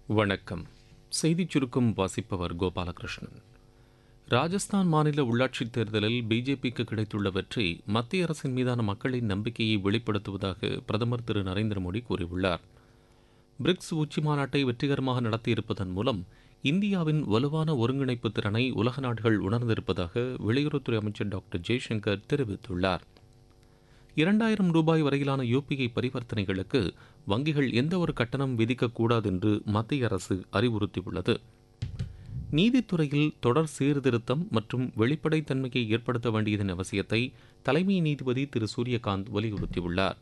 வணக்கம் செய்திச் சுருக்கம் வாசிப்பவர் கோபாலகிருஷ்ணன் ராஜஸ்தான் மாநில உள்ளாட்சித் தேர்தலில் பிஜேபிக்கு கிடைத்துள்ள வெற்றி மத்திய அரசின் மீதான மக்களின் நம்பிக்கையை வெளிப்படுத்துவதாக பிரதமர் திரு நரேந்திர மோடி கூறியுள்ளார் பிரிக்ஸ் உச்சி மாநாட்டை வெற்றிகரமாக நடத்தியிருப்பதன் மூலம் இந்தியாவின் வலுவான ஒருங்கிணைப்பு திறனை உலக நாடுகள் உணர்ந்திருப்பதாக வெளியுறவுத்துறை அமைச்சர் டாக்டர் ஜெய்சங்கர் தெரிவித்துள்ளார் இரண்டாயிரம் ரூபாய் வரையிலான யுபிஐ பரிவர்த்தனைகளுக்கு வங்கிகள் எந்த ஒரு கட்டணம் விதிக்கக்கூடாது என்று மத்திய அரசு அறிவுறுத்தியுள்ளது நீதித்துறையில் தொடர் சீர்திருத்தம் மற்றும் வெளிப்படைத்தன்மையை ஏற்படுத்த வேண்டியதன் அவசியத்தை தலைமை நீதிபதி திரு சூரியகாந்த் வலியுறுத்தியுள்ளார்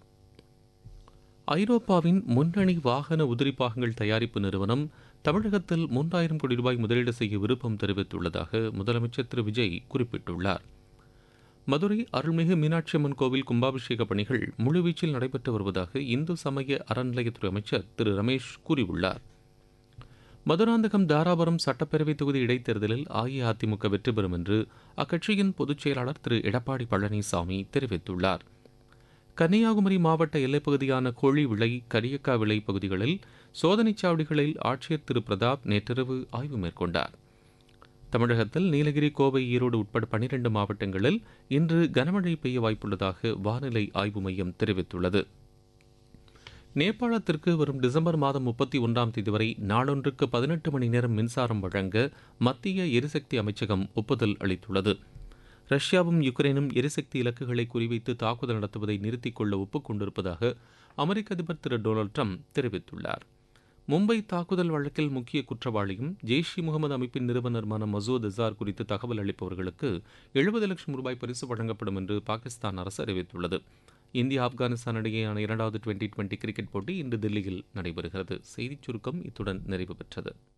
ஐரோப்பாவின் முன்னணி வாகன உதிரிப்பாகங்கள் தயாரிப்பு நிறுவனம் தமிழகத்தில் மூன்றாயிரம் கோடி ரூபாய் முதலீடு செய்ய விருப்பம் தெரிவித்துள்ளதாக முதலமைச்சர் திரு விஜய் குறிப்பிட்டுள்ளார் மதுரை அருள்மிகு மீனாட்சி அம்மன் கோவில் கும்பாபிஷேக பணிகள் முழுவீச்சில் நடைபெற்று வருவதாக இந்து சமய அறநிலையத்துறை அமைச்சர் திரு ரமேஷ் கூறியுள்ளார் மதுராந்தகம் தாராபுரம் சட்டப்பேரவை தொகுதி இடைத்தேர்தலில் அஇஅதிமுக வெற்றி பெறும் என்று அக்கட்சியின் பொதுச் செயலாளர் திரு எடப்பாடி பழனிசாமி தெரிவித்துள்ளார் கன்னியாகுமரி மாவட்ட எல்லைப்பகுதியான கோழி விளை கரியக்கா விளை பகுதிகளில் சோதனைச் சாவடிகளில் ஆட்சியர் திரு பிரதாப் நேற்றிரவு ஆய்வு மேற்கொண்டார் தமிழகத்தில் நீலகிரி கோவை ஈரோடு உட்பட பனிரெண்டு மாவட்டங்களில் இன்று கனமழை பெய்ய வாய்ப்புள்ளதாக வானிலை ஆய்வு மையம் தெரிவித்துள்ளது நேபாளத்திற்கு வரும் டிசம்பர் மாதம் முப்பத்தி ஒன்றாம் தேதி வரை நாளொன்றுக்கு பதினெட்டு மணி நேரம் மின்சாரம் வழங்க மத்திய எரிசக்தி அமைச்சகம் ஒப்புதல் அளித்துள்ளது ரஷ்யாவும் யுக்ரைனும் எரிசக்தி இலக்குகளை குறிவைத்து தாக்குதல் நடத்துவதை நிறுத்திக் கொள்ள ஒப்புக்கொண்டிருப்பதாக அமெரிக்க அதிபர் திரு டொனால்டு ட்ரம்ப் தெரிவித்துள்ளார் மும்பை தாக்குதல் வழக்கில் முக்கிய குற்றவாளியும் ஜெய்ஷ் இ முகமது அமைப்பின் நிறுவனருமான மசூத் அசார் குறித்து தகவல் அளிப்பவர்களுக்கு எழுபது லட்சம் ரூபாய் பரிசு வழங்கப்படும் என்று பாகிஸ்தான் அரசு அறிவித்துள்ளது இந்தியா ஆப்கானிஸ்தான் இடையேயான இரண்டாவது டுவெண்டி டுவெண்டி கிரிக்கெட் போட்டி இன்று தில்லியில் நடைபெறுகிறது செய்திச் சுருக்கம் இத்துடன் நிறைவு பெற்றது